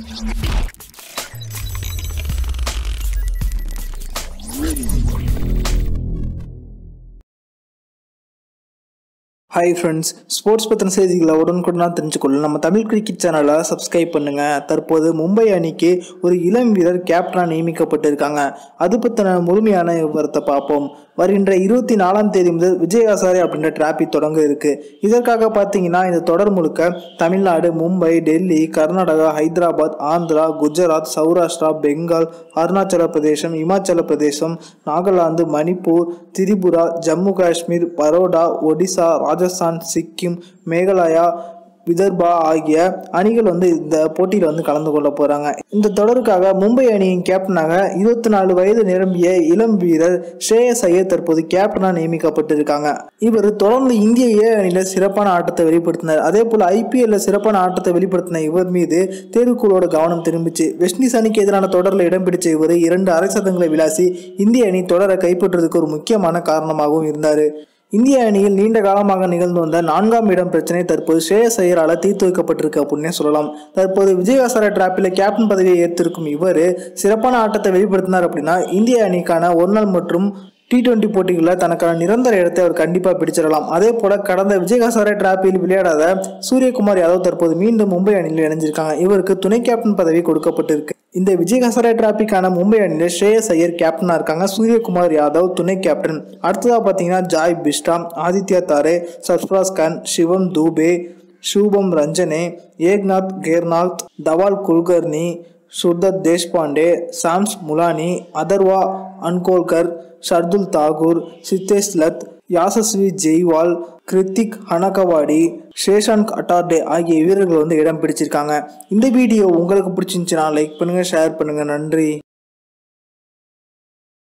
hi friends sports பற்றின செய்திகளை உடனுக்குடனாக தெரிஞ்சுக்கொள்ள நம்ம தமிழ் கிரிக்கெட் சேனலை சப்ஸ்கிரைப் பண்ணுங்க தற்போது மும்பை அணிக்கு ஒரு இளம் வீரர் கேப்டனாக நியமிக்கப்பட்டிருக்காங்க அது பற்றின முழுமையான விவரத்தை பார்ப்போம் வருகின்ற இருபத்தி நாலாம் தேதி முதல் விஜய் ஹசாரே அப்படின்ற டிராபி தொடங்க இருக்கு இதற்காக பார்த்தீங்கன்னா இந்த தொடர் முழுக்க தமிழ்நாடு மும்பை டெல்லி கர்நாடகா ஹைதராபாத் ஆந்திரா குஜராத் சௌராஷ்டிரா பெங்கால் அருணாச்சல பிரதேசம் இமாச்சல பிரதேசம் நாகாலாந்து மணிப்பூர் திரிபுரா ஜம்மு காஷ்மீர் பரோடா ஒடிசா ராஜஸ்தான் சிக்கிம் மேகாலயா விதர்பா ஆகிய அணிகள் வந்து இந்த போட்டியில் வந்து கலந்து கொள்ள போறாங்க இந்த தொடருக்காக மும்பை அணியின் கேப்டனாக இருபத்தி நாலு வயது நிரம்பிய இளம் வீரர் ஸ்ரேயஸ் ஐயர் தற்போது கேப்டனாக நியமிக்கப்பட்டிருக்காங்க இவர் தொடர்ந்து இந்திய ஏ அணியில சிறப்பான ஆட்டத்தை வெளிப்படுத்தினார் அதே போல ஐபிஎல்ல சிறப்பான ஆட்டத்தை வெளிப்படுத்தின இவர் மீது தேர்வுக்குழுவோட கவனம் திரும்பிச்சு வெஸ்ட் இண்டீஸ் அணிக்கு எதிரான தொடரில் இடம் பிடிச்ச இவர் இரண்டு அரை சதங்களை விளாசி இந்திய அணி தொடரை கைப்பற்றுவதற்கு ஒரு முக்கியமான காரணமாகவும் இருந்தார் இந்திய அணியில் நீண்ட காலமாக நிகழ்ந்து வந்த நான்காம் இடம் பிரச்சனை தற்போது ஸ்ரேயஸ் ஐயரால் தீர்த்து வைக்கப்பட்டிருக்கு அப்படின்னே சொல்லலாம் தற்போது விஜய் ஹசாரே டிராப்பில் கேப்டன் பதவியை ஏற்றிருக்கும் இவர் சிறப்பான ஆட்டத்தை வெளிப்படுத்தினார் அப்படின்னா இந்திய அணிக்கான ஒரு நாள் மற்றும் டி டுவெண்ட்டி போட்டிகளில் தனக்கான நிரந்தர இடத்தை அவர் கண்டிப்பாக பிடிச்சிடலாம் அதே போல கடந்த விஜய் ஹசாரே டிராப்பில் விளையாடாத சூரியகுமார் யாதவ் தற்போது மீண்டும் மும்பை அணியில் இணைஞ்சிருக்காங்க இவருக்கு துணை கேப்டன் பதவி கொடுக்கப்பட்டிருக்கு இந்த விஜய் ஹசாரே டிராபிக்கான மும்பை அணியில் ஸ்ரேயஸ் ஐயர் கேப்டனாக இருக்காங்க சூரியகுமார் யாதவ் துணை கேப்டன் அடுத்ததாக பார்த்தீங்கன்னா ஜாய் பிஸ்டா ஆதித்யா தாரே சர்ஃப்ராஸ் கான் சிவம் தூபே ஷூபம் ரஞ்சனே ஏக்நாத் கேர்நாத் தவால் குல்கர்னி சுர்தத் தேஷ்பாண்டே சாம்ஸ் முலானி அதர்வா அன்கோல்கர் ஷர்துல் தாகூர் சித்தேஷ் லத் யாசஸ்வி ஜெய்வால் கிருத்திக் ஹனகவாடி ஷேஷான்க் அட்டார்டே ஆகிய வீரர்கள் வந்து இடம் பிடிச்சிருக்காங்க இந்த வீடியோ உங்களுக்கு பிடிச்சிருந்துச்சுன்னா லைக் பண்ணுங்க ஷேர் பண்ணுங்க நன்றி